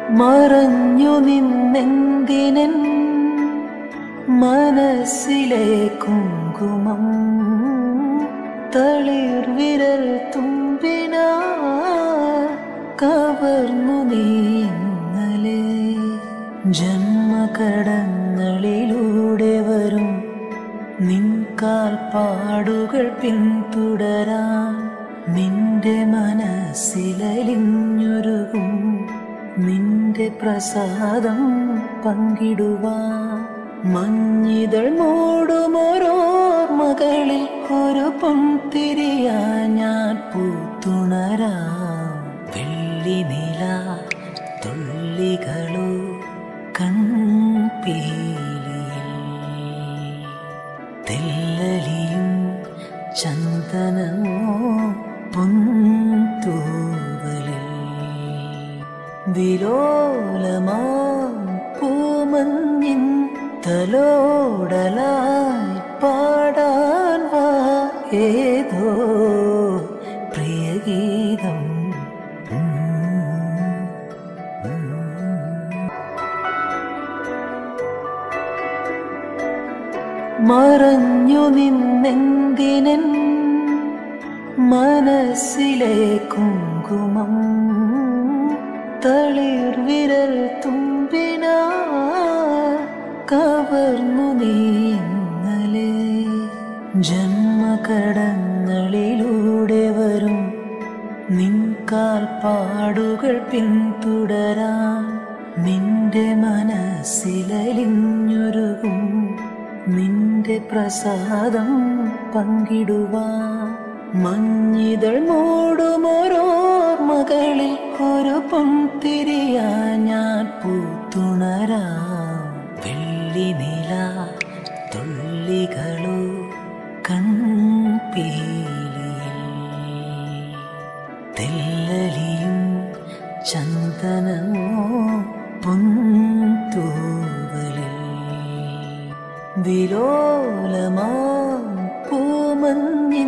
മറഞ്ഞു നിന്നെന്തിനൻ മനസ്സിലെ കുങ്കുമം തളിർ വിരൽ തുമ്പിന കവർന്നു നീ ഇന്നലെ ജന്മകടങ്ങളിലൂടെ വരും നിൻ കാൽപ്പാടുകൾ പിന്തുടരാൻ നിന്റെ മനസ്സിലലിഞ്ഞൊരുകും നിന്റെ പ്രസാദം പങ്കിടുവാൻ മഞ്ഞിതൾ മൂടുമോരോർമകളിൽ ഒരു പൊൻതിരിയാ ഞാൻ പൂത്തുണരാം വെള്ളി നില തുള്ളികളോ കൺപീലിയിൽ തെല്ലലിയും ചന്ദനമോ പൊന്തൂവലിൽ വിലോലമാം പൂമഞ്ഞിൻ തലോടലായി പാടാൻ വാ ഏതോ പ്രിയഗീതം ഉം, ഉം. മറഞ്ഞു നിന്നെന്തിനൻ മനസ്സിലെ കുങ്കുമം തളിർ വിരൽ തുമ്പിന കവർന്നു നീ ഇന്നലെ ജന്മകടങ്ങളിലൂടെ വരും നിൻ കാൽപ്പാടുകൾ പിന്തുടരാൻ നിന്റെ മനസ്സിലലിഞ്ഞൊരുകും നിന്റെ പ്രസാദം പങ്കിടുവാൻ മഞ്ഞിതൾ മൂടുമോരോർമകളിൽ ഒരു പൊൻതിരിയാ ഞാൻ പൂത്തുണരാം വെള്ളി നില തുള്ളികളോ കൺപീലിയിൽ തെല്ലലിയും ചന്ദനമോ പൊന്തൂവലിൽ വിലോലമാം പൂമഞ്ഞിൻ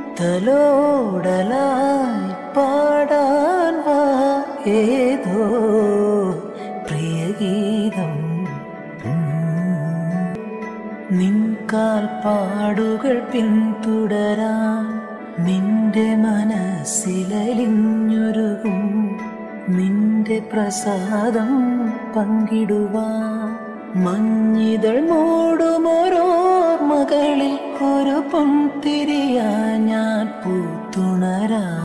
തലോടലായി പാടാൻ വാ ഏതോ പ്രിയഗീതം ഉം. നിൻ കാൽപ്പാടുകൾ പിന്തുടരാൻ നിന്റെ മനസ്സിലലിഞ്ഞൊരുകും നിന്റെ പ്രസാദം പങ്കിടുവാൻ മഞ്ഞിതൾ മൂടുമോരോർമകളിൽ ഒരു പൊൻതിരിയാ ഞാൻ പൂത്തുണരാ